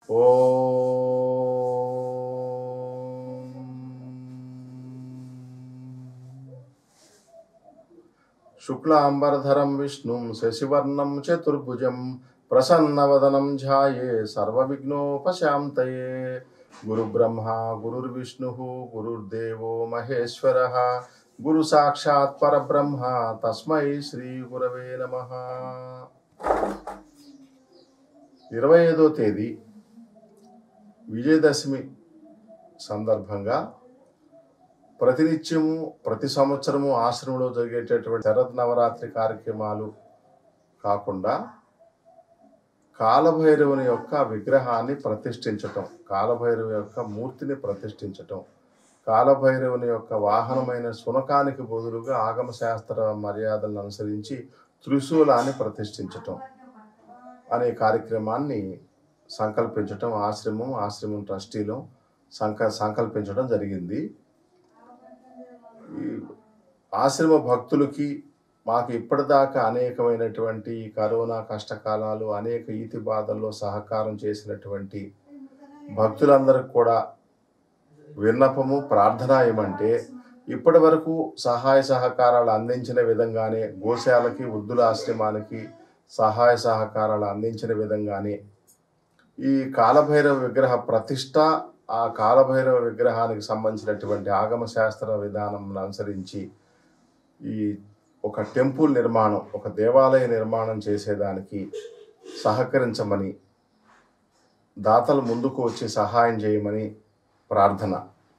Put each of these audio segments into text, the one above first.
శుక్లాంబరధరం విష్ణుం శశివర్ణం చతుర్భుజం ప్రసన్నవదనం ధ్యాయే సర్వవిఘ్నోపశాంతయే గురుబ్రహ్మ గురుర్విష్ణు గురుర్దేవో మహేశ్వర గురు సాక్షాత్ పరబ్రహ్మ తస్మై శ్రీ గురవే నమ ఇరవై ఐదో తేదీ విజయదశమి సందర్భంగా ప్రతినిత్యము ప్రతి సంవత్సరము ఆశ్రమంలో జరిగేటటువంటి శరద్ నవరాత్రి కార్యక్రమాలు కాకుండా కాలభైరవుని యొక్క విగ్రహాన్ని ప్రతిష్ఠించటం కాలభైరవు యొక్క మూర్తిని ప్రతిష్ఠించటం కాలభైరవుని యొక్క వాహనమైన శునకానికి బదులుగా ఆగమ శాస్త్ర మర్యాదలను అనుసరించి త్రిశూలాన్ని ప్రతిష్ఠించటం అనే కార్యక్రమాన్ని సంకల్పించటం ఆశ్రమం ఆశ్రమం ట్రస్టీలో సంక సంకల్పించడం జరిగింది ఈ ఆశ్రమ భక్తులకి మాకు ఇప్పటిదాకా అనేకమైనటువంటి ఈ కరోనా కష్టకాలాలు అనేక ఈతి బాధల్లో సహకారం చేసినటువంటి భక్తులందరికి కూడా విన్నపము ప్రార్థన ఏమంటే ఇప్పటి వరకు సహాయ సహకారాలు అందించిన విధంగానే గోశాలకి వృద్ధుల ఆశ్రమానికి సహాయ సహకారాలు అందించిన విధంగానే ఈ కాలభైరవ విగ్రహ ప్రతిష్ట ఆ కాలభైరవ విగ్రహానికి సంబంధించినటువంటి ఆగమ శాస్త్ర విధానం అనుసరించి ఈ ఒక టెంపుల్ నిర్మాణం ఒక దేవాలయ నిర్మాణం చేసేదానికి సహకరించమని దాతలు ముందుకు వచ్చి సహాయం చేయమని ప్రార్థన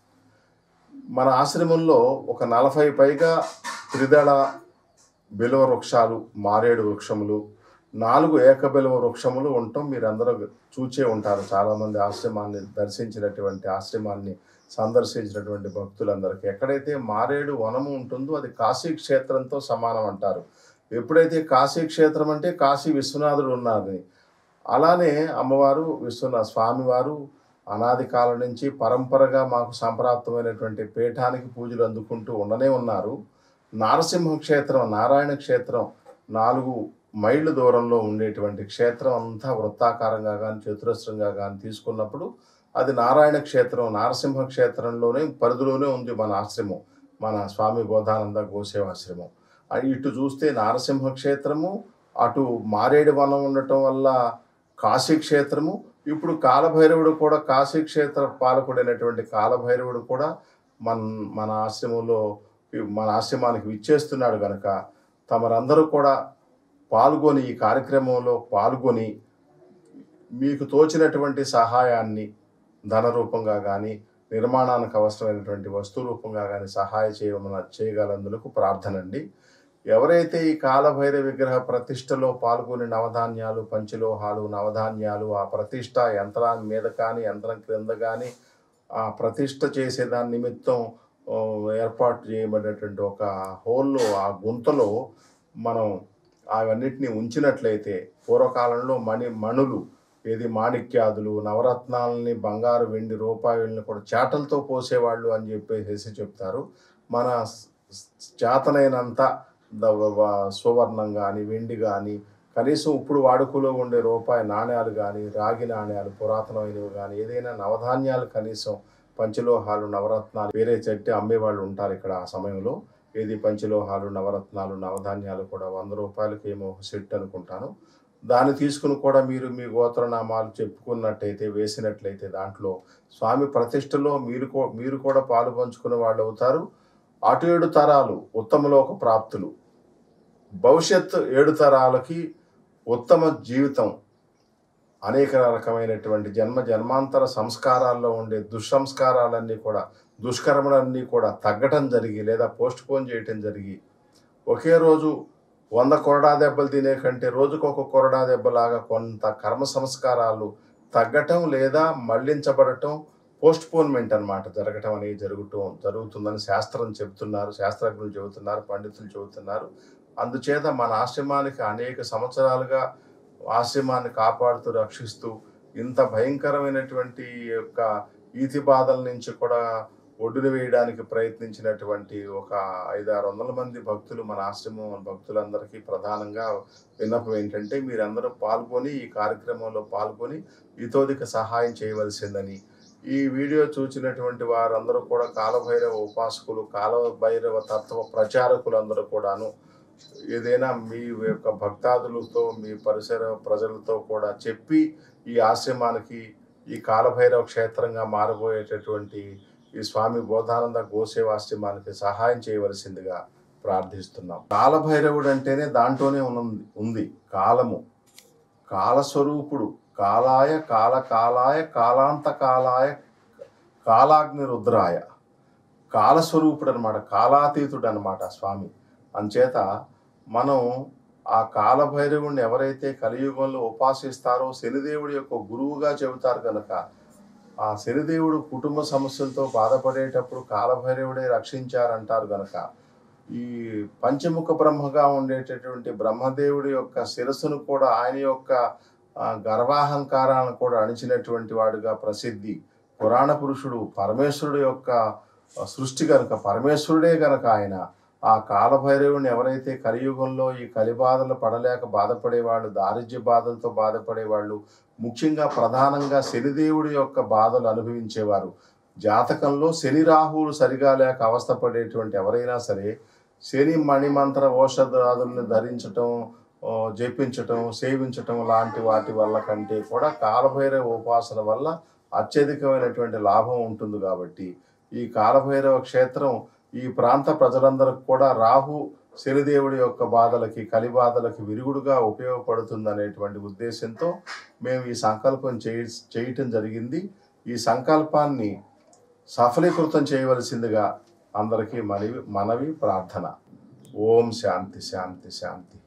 మన ఆశ్రమంలో ఒక నలభై పైగా త్రిదళ బిలువ వృక్షాలు మారేడు వృక్షములు నాలుగు ఏకబిలువ వృక్షములు ఉండటం మీరందరూ చూచే ఉంటారు చాలామంది ఆశ్రమాన్ని దర్శించినటువంటి ఆశ్రమాన్ని సందర్శించినటువంటి భక్తులందరికీ ఎక్కడైతే మారేడు వనము ఉంటుందో అది కాశీ క్షేత్రంతో సమానం అంటారు ఎప్పుడైతే కాశీ క్షేత్రం అంటే కాశీ విశ్వనాథుడు ఉన్నారని అలానే అమ్మవారు విశ్వనాథ స్వామివారు అనాది కాలం నుంచి పరంపరగా మాకు సంప్రాప్తమైనటువంటి పీఠానికి పూజలు అందుకుంటూ ఉండనే ఉన్నారు నారసింహ క్షేత్రం నారాయణ క్షేత్రం నాలుగు మైళ్ళ దూరంలో ఉండేటువంటి క్షేత్రం అంతా వృత్తాకారంగా కానీ చతురస్రంగా కానీ తీసుకున్నప్పుడు అది నారాయణ క్షేత్రం నారసింహ క్షేత్రంలోనే పరిధిలోనే ఉంది మన ఆశ్రమం మన స్వామి బోధానంద గోసేవాశ్రమం ఆ ఇటు చూస్తే నారసింహ క్షేత్రము అటు మారేడు వనం ఉండటం వల్ల కాశీ క్షేత్రము ఇప్పుడు కాలభైరవుడు కూడా కాశీ క్షేత్ర పాలకుడైనటువంటి కాలభైరవుడు కూడా మన మన ఆశ్రమంలో మన ఆశ్రమానికి విచ్చేస్తున్నాడు కనుక తమరందరూ కూడా పాల్గొని ఈ కార్యక్రమంలో పాల్గొని మీకు తోచినటువంటి సహాయాన్ని ధన రూపంగా కానీ నిర్మాణానికి అవసరమైనటువంటి వస్తు రూపంగా కానీ సహాయ చేయమని చేయగలందులకు ప్రార్థన అండి ఎవరైతే ఈ కాలభైర విగ్రహ ప్రతిష్టలో పాల్గొని నవధాన్యాలు పంచలోహాలు నవధాన్యాలు ఆ ప్రతిష్ట యంత్రాన్ని మీద కానీ యంత్రం క్రింద కానీ ఆ ప్రతిష్ట చేసేదాని నిమిత్తం ఆ, ఏర్పాటు చేయబడినటువంటి ఒక హోల్లో ఆ గుంతలో మనం అవన్నిటిని ఉంచినట్లయితే పూర్వకాలంలో మణి మణులు ఏది మాణిక్యాదులు నవరత్నాలని బంగారు వెండి రూపాయలని కూడా చేటలతో పోసేవాళ్ళు అని చెప్పేసి చెప్తారు మన స్- స్- చేతనైనంత ద- వ- సువర్ణం కానీ వెండి కానీ కనీసం ఇప్పుడు వాడుకలో ఉండే రూపాయి నాణ్యాలు కానీ రాగి నాణ్యాలు పురాతనమైనవి కానీ ఏదైనా నవధాన్యాలు కనీసం పంచలోహాలు నవరత్నాలు వేరే చెట్టు అమ్మేవాళ్ళు ఉంటారు ఇక్కడ ఆ సమయంలో ఏది పంచలోహాలు నవరత్నాలు నవధాన్యాలు కూడా వంద రూపాయలకి ఏమో ఒక సెట్ అనుకుంటాను దాన్ని తీసుకుని కూడా మీరు మీ గోత్రనామాలు చెప్పుకున్నట్టయితే వేసినట్లయితే దాంట్లో స్వామి ప్రతిష్టలో మీరు కూ- మీరు కూడా పాలు పంచుకునే వాళ్ళు అవుతారు అటు ఏడు తరాలు ఉత్తమలోక ప్రాప్తులు భవిష్యత్ ఏడు తరాలకి ఉత్తమ జీవితం అనేక రకమైనటువంటి జన్మ జన్మాంతర సంస్కారాల్లో ఉండే దుస్సంస్కారాలన్నీ కూడా దుష్కర్మలన్నీ కూడా తగ్గటం జరిగి లేదా పోస్ట్ పోన్ చేయటం జరిగి ఒకే రోజు వంద కొరడా దెబ్బలు తినే కంటే రోజుకొక కొరడా దెబ్బలాగా కొంత కర్మ సంస్కారాలు తగ్గటం లేదా మళ్లించబడటం పోస్ట్ పోన్మెంట్ అనమాట జరగటం అనేది జరుగుతూ జరుగుతుందని శాస్త్రం చెబుతున్నారు శాస్త్రజ్ఞులు చెబుతున్నారు పండితులు చెబుతున్నారు అందుచేత మన ఆశ్రమానికి అనేక సంవత్సరాలుగా ఆశ్రమాన్ని కాపాడుతూ రక్షిస్తూ ఇంత భయంకరమైనటువంటి యొక్క ఈతి బాధల నుంచి కూడా ఒడ్డున వేయడానికి ప్రయత్నించినటువంటి ఒక ఐదు ఆరు వందల మంది భక్తులు మన ఆశ్రమం భక్తులందరికీ ప్రధానంగా విన్నపం ఏంటంటే మీరందరూ పాల్గొని ఈ కార్యక్రమంలో పాల్గొని ఇతోదిక సహాయం చేయవలసిందని ఈ వీడియో చూసినటువంటి వారందరూ కూడా కాలభైరవ ఉపాసకులు కాలభైరవ తత్వ ప్రచారకులు అందరూ కూడాను ఏదైనా మీ యొక్క భక్తాదులతో మీ పరిసర ప్రజలతో కూడా చెప్పి ఈ ఆశ్రమానికి ఈ కాలభైరవ క్షేత్రంగా మారబోయేటటువంటి ఈ స్వామి బోధానంద గోసేవాశ్రమానికి సహాయం చేయవలసిందిగా ప్రార్థిస్తున్నాం కాలభైరవుడు అంటేనే దాంట్లోనే ఉన్నది ఉంది కాలము కాలస్వరూపుడు కాలాయ కాల కాలాయ కాలాంత కాలాయ కాలాగ్ని రుద్రాయ కాలస్వరూపుడు అనమాట కాలాతీతుడు అనమాట స్వామి అంచేత మనం ఆ కాలభైరవుడిని ఎవరైతే కలియుగంలో ఉపాసిస్తారో శనిదేవుడి యొక్క గురువుగా చెబుతారు కనుక ఆ శనిదేవుడు కుటుంబ సమస్యలతో బాధపడేటప్పుడు కాలభైరవుడే రక్షించారంటారు గనక ఈ పంచముఖ బ్రహ్మగా ఉండేటటువంటి బ్రహ్మదేవుడి యొక్క శిరస్సును కూడా ఆయన యొక్క ఆ, గర్వాహంకారాలను కూడా అణిచినటువంటి వాడుగా ప్రసిద్ధి పురాణ పురుషుడు పరమేశ్వరుడు యొక్క ఆ, సృష్టి గనుక పరమేశ్వరుడే గనక ఆయన ఆ కాలభైరవుని ఎవరైతే కలియుగంలో ఈ కలిబాధలు పడలేక బాధపడేవాళ్ళు దారిద్ర్య బాధలతో బాధపడేవాళ్ళు ముఖ్యంగా ప్రధానంగా శనిదేవుడి యొక్క బాధలు అనుభవించేవారు జాతకంలో శని రాహువులు సరిగా లేక అవస్థపడేటువంటి ఎవరైనా సరే శని మణిమంత్ర ఔషధాదుల్ని ధరించటం ఆ, జపించటం సేవించటం లాంటి వాటి వల్ల కంటే కూడా కాలభైరవ ఉపాసన వల్ల అత్యధికమైనటువంటి లాభం ఉంటుంది కాబట్టి ఈ కాలభైరవ క్షేత్రం ఈ ప్రాంత ప్రజలందరికి కూడా రాహు శనిదేవుడి యొక్క బాధలకి కలి బాధలకి విరుగుడుగా ఉపయోగపడుతుంది అనేటువంటి ఉద్దేశంతో మేము ఈ సంకల్పం చేయ చేయటం జరిగింది ఈ సంకల్పాన్ని సఫలీకృతం చేయవలసిందిగా అందరికీ మనవి మనవి ప్రార్థన ఓం శాంతి శాంతి శాంతి